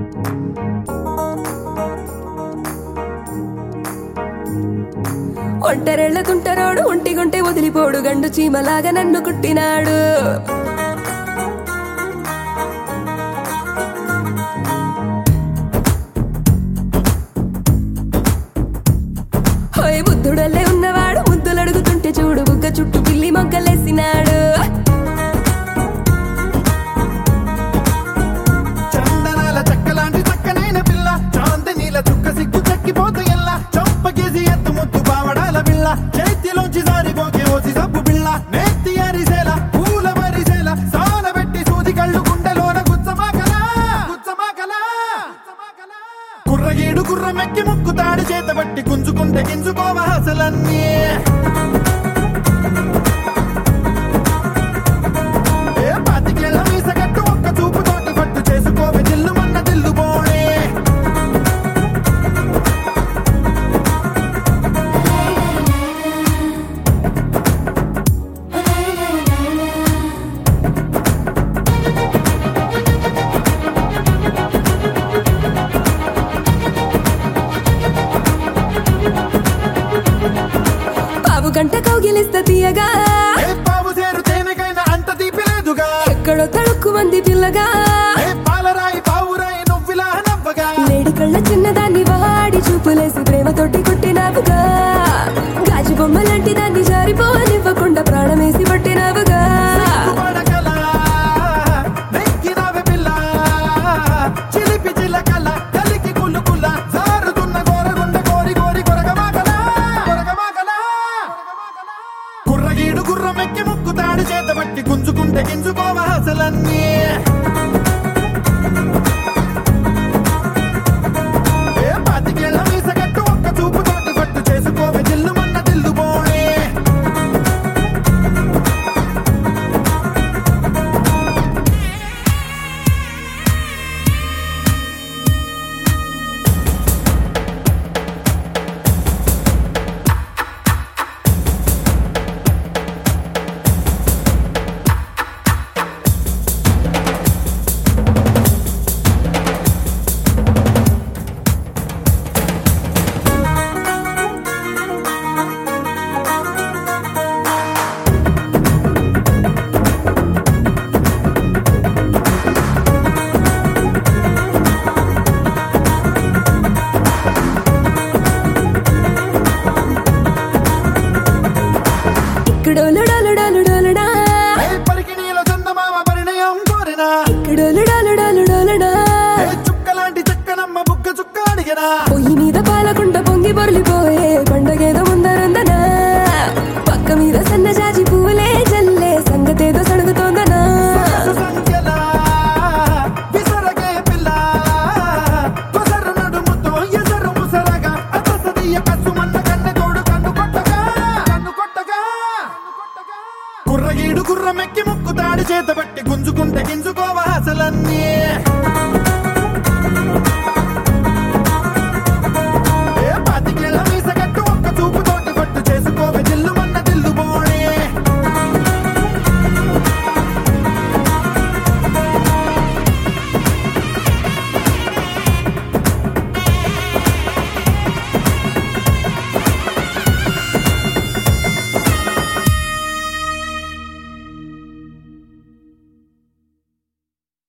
ఒంటరెళ్ళ తుంటరోడు ఒంటిగుంటే వదిలిపోడు గండు చీమలాగా నన్ను కుట్టినాడు హోయ్ బుద్ధుడల్లే ఉన్నవాడు ముద్దులు అడుగుతుంటే చూడు బుగ్గ చుట్టూ పిల్లి మొగ్గలేసినాడు చందనాల చెక్కలాంటి చక్కనైన పిల్ల చాందనీల చుక్క సిగ్గు చక్కిపోతే ఎల్లా చంపకేసి ఎత్తు ముద్దు పావడాల పిల్ల చేతిలోంచి జారిపోకే ఓసి సబ్బు పిల్ల నేత్తి అరిసేల పూల మరిసేల సాన పెట్టి సూది కళ్ళు గుండెలోన గుచ్చమాకలా గుచ్చమాకలా కుర్రగీడు కుర్రమెక్కి ముక్కు తాడి చేత బట్టి గుంజుకుంటే గింజుకోవ అసలన్నీ ఏ పాతికేళ్ల మీసగట్టు ఒక్క చూపు తోటి పట్టు చేసుకోవే దిల్లు మొన్న దిల్లు పోడే పావు గంట కౌగిలిస్త తీయగా ఏ పావు సేరు తేనెకైనా అంత తీపి లేదుగా ఎక్కడో తడుక్కు మంది పిల్లగా ఏ పాలరాయి పావురాయి నువ్విలా నవ్వగా లేడి కళ్ళ చిన్నదాన్ని వాడి చూపులేసి ప్రేమతోటి కొట్టినావుగా గాజు బొమ్మ లాంటి దాన్ని జారిపోనివ్వకుండా ప్రాణమేసి పట్టినావుగా పడకలా నెక్కినవే పిల్ల చిలిపి చిలకల కలికి కులుకుల జారుతున్న గోరగుండ కోరి కోరి కొరగమాకలా కొరగమాకలా కుర్రగీడు గుర్రమెక్కి ముక్కు తాడి చేత బట్టి గుంజుకుంటే గింజుకోవ అసలన్నీ ఏ పాతికేళ్ల మీసగట్టు ఒక్క చూపు తోటి పట్టు చేసుకోవే దిల్లు మొన్న దిల్లు పోడే ఇక్కడోలు డోలు డోలు డోలుడా ఏ పరికిణీలో చందమామ పరిణయం కోరినా ఇక్కడోలు డోలు డోలు డోలుడా ఏ చుక్కలాంటి చక్కనమ్మ బుగ్గ చుక్క అడిగినా పొయ్యి మీద పాలకుంట పొంగి పొర్లిపోయే పండగేదో ముందరందనా పక్క మీద సన్నజాజి పూలే జల్లే సంగతేదో సడుగుతోందనా సంఖ్యలా విసరగే పిల్ల కొసరు నడుముతో ఎసరు ముసరగా అతసదియ కసుమన్న కన్నె తోడు కన్ను కొట్టగా కన్ను కొట్టగా కుర్రగీడు కుర్రమెక్కి ముక్కు తాడి చేత బట్టి గుంజుకుంటే గింజుకోవ అసలన్నీ